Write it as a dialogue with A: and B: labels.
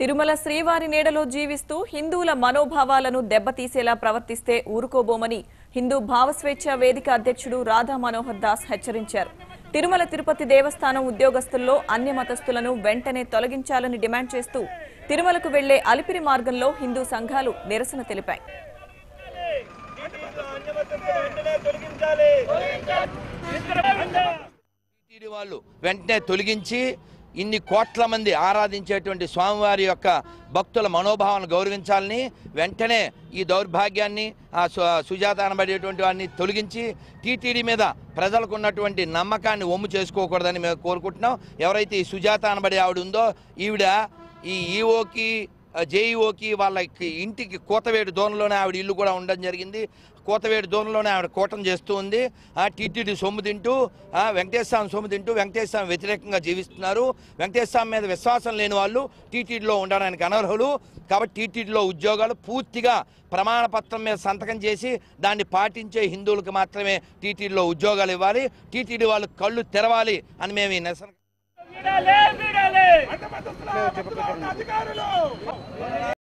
A: తిరుమల శ్రీవారి నీడలో జీవిస్తూ హిందువుల మనోభావాలను దెబ్బతీసేలా ప్రవర్తిస్తే ఊరుకోబోమని హిందూ భావస్వేచ్ఛ వేదిక అధ్యక్షుడు రాధా మనోహర్ దాస్ హెచ్చరించారు తిరుమల తిరుపతి దేవస్థానం ఉద్యోగస్తుల్లో అన్య మతస్థులను వెంటనే తొలగించాలని డిమాండ్ చేస్తూ తిరుమలకు వెళ్లే అలిపిరి మార్గంలో హిందూ సంఘాలు నిరసన తెలిపాయి
B: టీటీడీ వాళ్ళు వెంటనే తొలగించి ఇన్ని కోట్ల మంది ఆరాధించేటువంటి స్వామివారి యొక్క భక్తుల మనోభావాలను గౌరవించాలని వెంటనే ఈ దౌర్భాగ్యాన్ని ఆ సు- సుజాత అనబడేటువంటి వారిని తొలగించి టీటీడీ మీద ప్రజలకు ఉన్నటువంటి నమ్మకాన్ని ఒమ్ము చేసుకోకూడదని మేము కోరుకుంటున్నాం ఎవరైతే ఈ సుజాత అనబడే ఆవిడ ఉందో ఈవిడ ఈ ఈఓకి జేఈఓకి వాళ్ళకి ఇంటికి కోతవేడు దూరంలోనే ఆవిడ ఇల్లు కూడా ఉండడం జరిగింది కోతవేడు దూరంలోనే ఆవిడ కూటం చేస్తూ ఉంది ఆ టీటీడీ సొమ్ము తింటూ ఆ వెంకటేశ్వర స్వామి సొమ్ము తింటూ వెంకటేశ్వర స్వామి వ్యతిరేకంగా జీవిస్తున్నారు వెంకటేశ్వర స్వామి మీద విశ్వాసం లేని వాళ్ళు టీటీడీలో ఉండడానికి అనర్హులు కాబట్టి టీటీడీలో ఉద్యోగాలు పూర్తిగా ప్రమాణ పత్రం మీద సంతకం చేసి దాన్ని పాటించే హిందువులకు మాత్రమే టీటీడీలో ఉద్యోగాలు ఇవ్వాలి టీటీడీ వాళ్ళు కళ్ళు తెరవాలి అని మేము ఈ నిరసన
C: వీడాలే వీడాలే అధికారులు